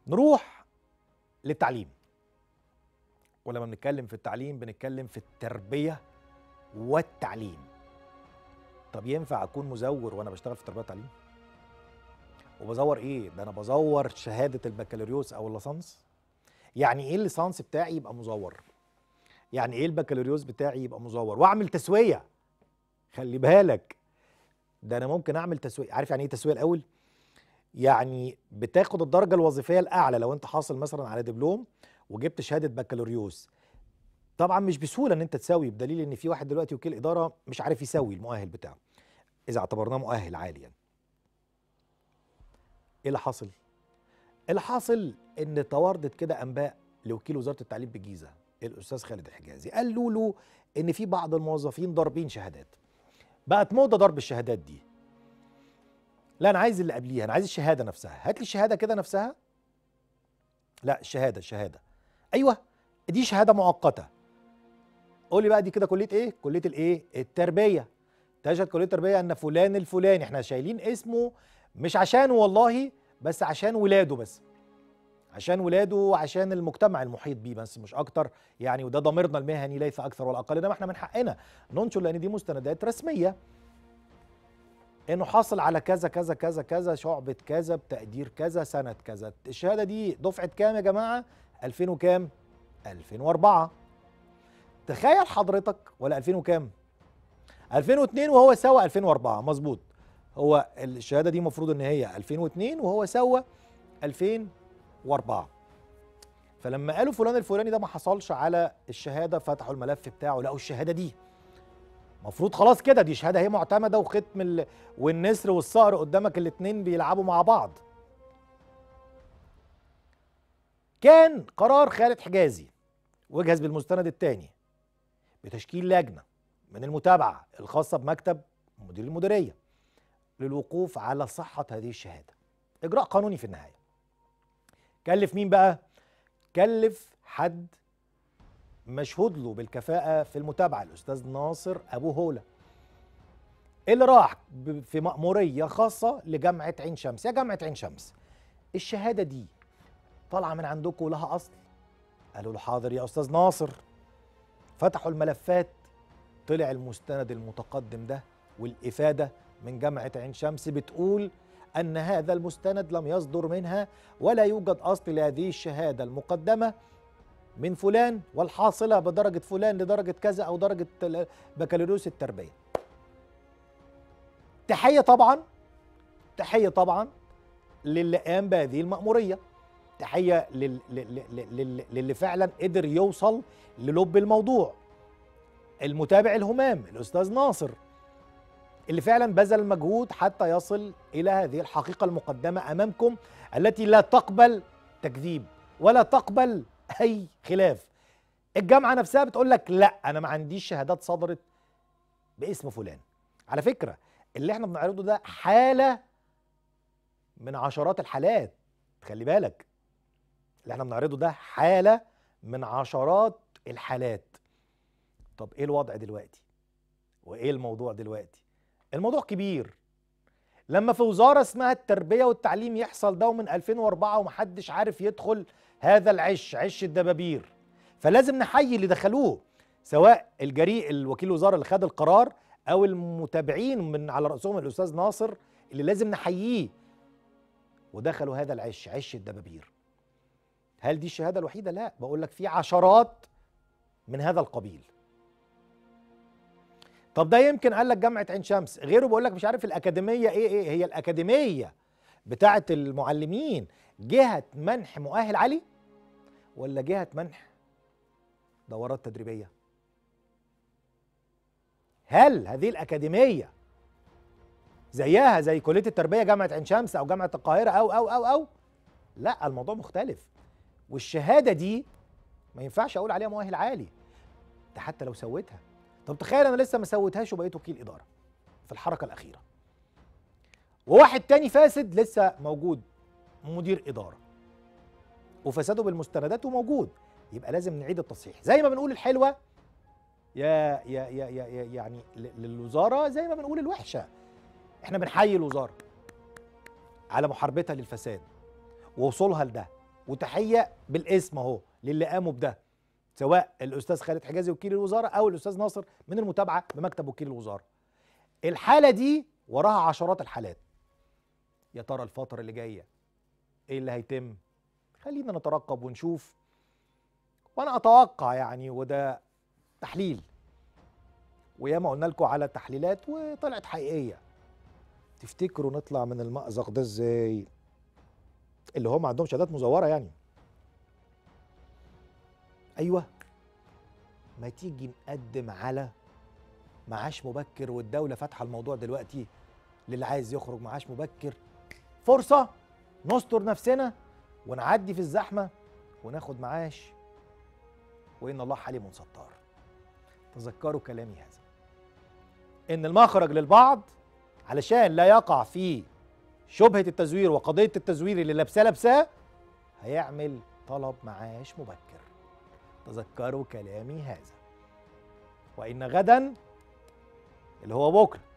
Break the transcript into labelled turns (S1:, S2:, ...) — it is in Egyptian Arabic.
S1: نروح للتعليم ولما بنتكلم في التعليم بنتكلم في التربيه والتعليم طب ينفع اكون مزور وانا بشتغل في التربيه والتعليم وبزور ايه ده انا بزور شهاده البكالوريوس او الليسانس يعني ايه الليسانس بتاعي يبقى مزور يعني ايه البكالوريوس بتاعي يبقى مزور واعمل تسويه خلي بالك ده انا ممكن اعمل تسويه عارف يعني ايه تسويه الاول يعني بتاخد الدرجه الوظيفيه الاعلى لو انت حاصل مثلا على دبلوم وجبت شهاده بكالوريوس طبعا مش بسهوله ان انت تساوي بدليل ان في واحد دلوقتي وكيل اداره مش عارف يساوي المؤهل بتاعه اذا اعتبرناه مؤهل عالي يعني ايه اللي حاصل اللي حاصل ان تواردت كده انباء لوكيل وزاره التعليم بالجيزه الاستاذ خالد الحجازي قالوا له ان في بعض الموظفين ضاربين شهادات بقت موضه ضرب الشهادات دي لا انا عايز اللي قبليها انا عايز الشهاده نفسها هات لي الشهاده كده نفسها لا الشهاده الشهاده ايوه دي شهاده مؤقته قول لي بقى دي كده كليه ايه كليه الايه التربيه تشهد كليه التربيه ان فلان الفلاني احنا شايلين اسمه مش عشان والله بس عشان ولاده بس عشان ولاده وعشان المجتمع المحيط بيه بس مش اكتر يعني وده ضميرنا المهني ليس اكثر ولا اقل انما احنا من حقنا ننشر لان دي مستندات رسميه انه حاصل على كذا كذا كذا كذا شعبة كذا بتقدير كذا سنة كذا الشهادة دي دفعة كام يا جماعة 2000 وكام 2004 تخيل حضرتك ولا 2000 وكام 2002 وهو سوى 2004 مظبوط هو الشهادة دي المفروض ان هي 2002 وهو سوى 2004 فلما قالوا فلان الفلاني ده ما حصلش على الشهادة فتحوا الملف بتاعه لقوا الشهادة دي مفروض خلاص كده دي شهاده هي معتمده وختم ال... والنسر والصقر قدامك الاتنين بيلعبوا مع بعض كان قرار خالد حجازي وجهز بالمستند الثاني بتشكيل لجنه من المتابعه الخاصه بمكتب مدير المديريه للوقوف على صحه هذه الشهاده اجراء قانوني في النهايه كلف مين بقى كلف حد مشهود له بالكفاءة في المتابعة الأستاذ ناصر أبو هولة اللي راح في مأمورية خاصة لجامعة عين شمس يا جامعة عين شمس الشهادة دي طالعة من عندكم لها أصل قالوا له حاضر يا أستاذ ناصر فتحوا الملفات طلع المستند المتقدم ده والإفادة من جامعة عين شمس بتقول أن هذا المستند لم يصدر منها ولا يوجد أصل لهذه الشهادة المقدمة من فلان والحاصلة بدرجة فلان لدرجة كذا أو درجة بكالوريوس التربية تحية طبعا تحية طبعا للي قام بهذه المأمورية تحية لل... لل... لل... للي فعلا قدر يوصل للب الموضوع المتابع الهمام الأستاذ ناصر اللي فعلا بذل مجهود حتى يصل إلى هذه الحقيقة المقدمة أمامكم التي لا تقبل تكذيب ولا تقبل اي خلاف الجامعه نفسها بتقول لك لا انا ما عنديش شهادات صدرت باسم فلان على فكره اللي احنا بنعرضه ده حاله من عشرات الحالات خلي بالك اللي احنا بنعرضه ده حاله من عشرات الحالات طب ايه الوضع دلوقتي وايه الموضوع دلوقتي الموضوع كبير لما في وزاره اسمها التربيه والتعليم يحصل ده من 2004 ومحدش عارف يدخل هذا العش عش الدبابير فلازم نحيي اللي دخلوه سواء الجريء الوكيل الوزاره اللي خد القرار او المتابعين من على راسهم الاستاذ ناصر اللي لازم نحييه ودخلوا هذا العش عش الدبابير هل دي الشهاده الوحيده لا بقول لك في عشرات من هذا القبيل طب ده يمكن قال لك جامعه عين شمس غيره بقول لك مش عارف الاكاديميه ايه ايه هي الاكاديميه بتاعه المعلمين جهه منح مؤهل عالي ولا جهه منح دورات تدريبيه هل هذه الاكاديميه زيها زي كليه التربيه جامعه عين شمس او جامعه القاهره او او او او لا الموضوع مختلف والشهاده دي ما ينفعش اقول عليها مؤهل عالي ده حتى لو سويتها طب تخيل انا لسه ما سويتهاش وبقيت وكيل اداره في الحركه الاخيره وواحد تاني فاسد لسه موجود مدير اداره وفساده بالمستندات وموجود يبقى لازم نعيد التصحيح زي ما بنقول الحلوه يا يا يا, يا, يا يعني للوزاره زي ما بنقول الوحشه احنا بنحيي الوزاره على محاربتها للفساد ووصولها لده وتحيه بالاسم اهو للي قاموا بده سواء الاستاذ خالد حجازي وكيل الوزاره او الاستاذ ناصر من المتابعه بمكتب وكيل الوزاره الحاله دي وراها عشرات الحالات يا ترى الفتره اللي جايه ايه اللي هيتم خلينا نترقب ونشوف وانا اتوقع يعني وده تحليل وياما قلنا لكم على تحليلات وطلعت حقيقيه تفتكروا نطلع من المأزق ده ازاي اللي هم عندهم شهادات مزوره يعني ايوه ما تيجي نقدم على معاش مبكر والدوله فاتحه الموضوع دلوقتي للي عايز يخرج معاش مبكر فرصه نستر نفسنا ونعدي في الزحمه وناخد معاش وان الله حليم ستار تذكروا كلامي هذا ان المخرج للبعض علشان لا يقع في شبهه التزوير وقضيه التزوير اللي لابساه لابساه هيعمل طلب معاش مبكر تذكروا كلامي هذا وان غدا اللي هو بكره